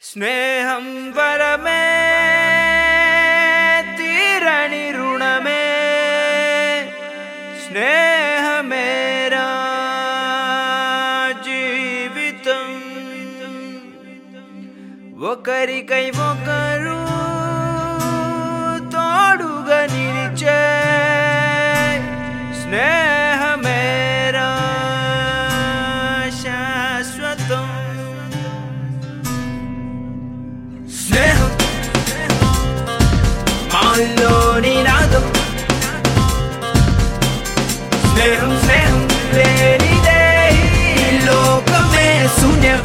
స్నేహం వరమే తీరని రుణమే స్నేహమేరా జీవితం ఒకరికై ఒకరు తోడుగా నిలిచే స్నేహమేరా శాశ్వతం స్నేహం మాలోని నాదం స్నేహం స్నేహం లేనిదే ఈ లోకమే శూన్యం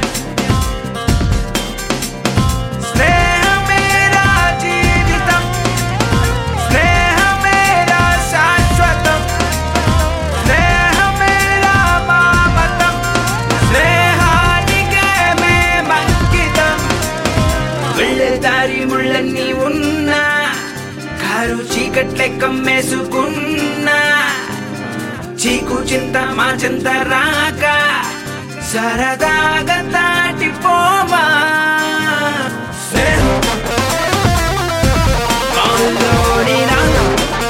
స్నేహమేరా జీవితం స్నేహమేరా శాశ్వతం స్నేహమేరా మామతం స్నేహానికే మేమంకితం వెళ్ళే దారి ముళ్ళన్నీ ఉన్నా కారు చీకట్లే కమ్మేసుకున్నా చీకు చింత మా చింత రాక సరదాగా దాటిపోవా స్నేహం మాలోని నాదం.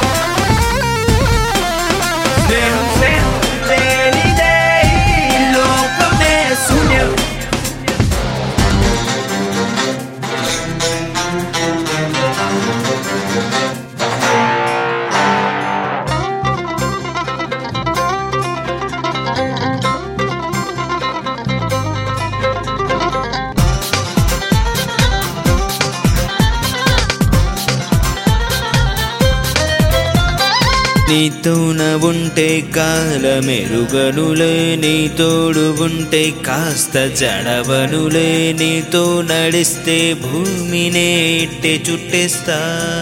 స్నేహం స్నేహం లేనిదే ఈ లోకమే శూన్యం నీతోన ఉంటే కాలమెరుగనులే నీ తోడు ఉంటే కాస్త జడవనులే నీతో నడిస్తే భూమినే ఇట్టే చుట్టేస్తా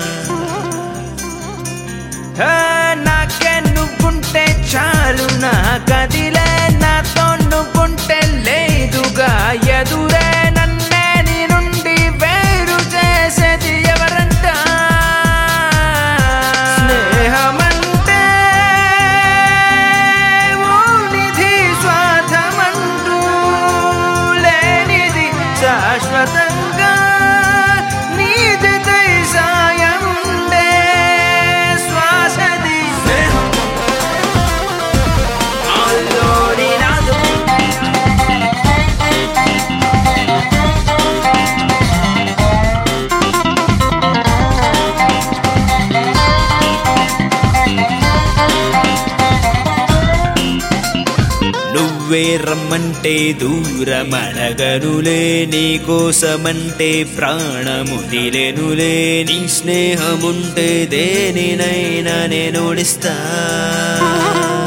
హే, నాకే నువ్వుంటే చాలు నా కదిలే నాతో నువ్వుంటే లేదుగా ఎదురే నన్నే నీ నుండి వేరు చేసేది ఎవరంట స్నేహమంటే ఓ నిధి స్వార్థమంటూ లేనిది శాశ్వతంగా నీది దై సాయముండే శ్వాసది స్నేహం ఆలోని నాదు నువ్వే రమ్మంటే దూరమడగనులే నీ కోసమంటే ప్రాణముదిలెనులే నీ స్నేహముంటే దేనినైనా నేను ఓడిస్తా